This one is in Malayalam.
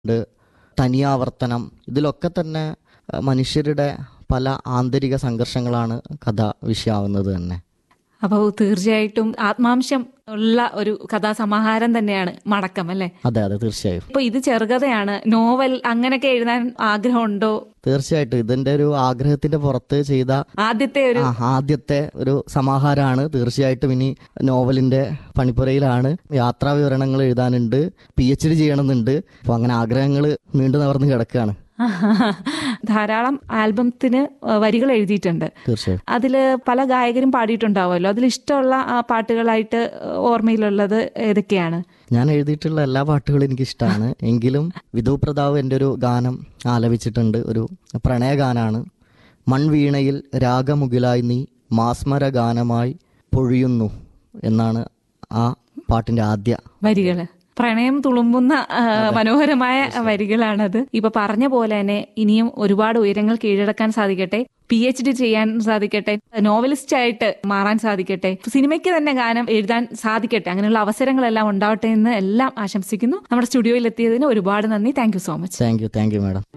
ഉണ്ട് തനിയാവർത്തനം ഇതിലൊക്കെ തന്നെ അഹ് മനുഷ്യരുടെ പല ആന്തരിക സംഘർഷങ്ങളാണ് കഥ വിഷയമാവുന്നത് തന്നെ അപ്പോൾ തീർച്ചയായിട്ടും ആത്മാംശം ഉള്ള ഒരു കഥാസമാഹാരം തന്നെയാണ് മടക്കം അല്ലെ അതെ അതെ തീർച്ചയായും ഇപ്പൊ ഇത് ചെറുകഥയാണ് നോവൽ അങ്ങനെയൊക്കെ എഴുതാൻ ആഗ്രഹമുണ്ടോ തീർച്ചയായിട്ടും ഇതിന്റെ ഒരു ആഗ്രഹത്തിന്റെ പുറത്ത് ചെയ്ത ആദ്യത്തെ ഒരു ആ, ആദ്യത്തെ ഒരു സമാഹാരമാണ് തീർച്ചയായിട്ടും ഇനി നോവലിന്റെ പണിപ്പുരയിലാണ് യാത്രാ വിവരണങ്ങൾ എഴുതാനുണ്ട് പി എച്ച് ഡി ചെയ്യണമെന്നുണ്ട് അപ്പൊ അങ്ങനെ ആഗ്രഹങ്ങൾ നീണ്ടു നിവർന്ന് കിടക്കുകയാണ് ധാരാളം ആൽബത്തിന് വരികൾ എഴുതിയിട്ടുണ്ട് തീർച്ചയായും അതിൽ പല ഗായകരും പാടിയിട്ടുണ്ടാവുമല്ലോ അതിൽ ഇഷ്ടമുള്ള ആ, പാട്ടുകളായിട്ട് ഓർമ്മയിലുള്ളത് ഏതൊക്കെയാണ് ഞാൻ എഴുതിയിട്ടുള്ള എല്ലാ പാട്ടുകളും എനിക്ക് ഇഷ്ടമാണ് എങ്കിലും വിധു പ്രതാവ് എൻ്റെ ഒരു ഗാനം ആലപിച്ചിട്ടുണ്ട് ഒരു പ്രണയഗാനാണ് മൺവീണയിൽ രാഗമുകിലായി നീ മാസ്മര ഗാനമായി പൊഴിയുന്നു എന്നാണ് ആ പാട്ടിന്റെ ആദ്യ വരികള് പ്രണയം തുളുമ്പുന്ന ആ, മനോഹരമായ വരികളാണത് ഇപ്പൊ പറഞ്ഞ പോലെ തന്നെ ഇനിയും ഒരുപാട് ഉയരങ്ങൾ കീഴടക്കാൻ സാധിക്കട്ടെ പി എച്ച് ഡി ചെയ്യാൻ സാധിക്കട്ടെ നോവലിസ്റ്റ് ആയിട്ട് മാറാൻ സാധിക്കട്ടെ സിനിമയ്ക്ക് തന്നെ ഗാനം എഴുതാൻ സാധിക്കട്ടെ അങ്ങനെയുള്ള അവസരങ്ങളെല്ലാം ഉണ്ടാവട്ടെ എന്ന് എല്ലാം ആശംസിക്കുന്നു നമ്മുടെ സ്റ്റുഡിയോയിൽ എത്തിയതിന് ഒരുപാട് നന്ദി thank so much thank you thank you madam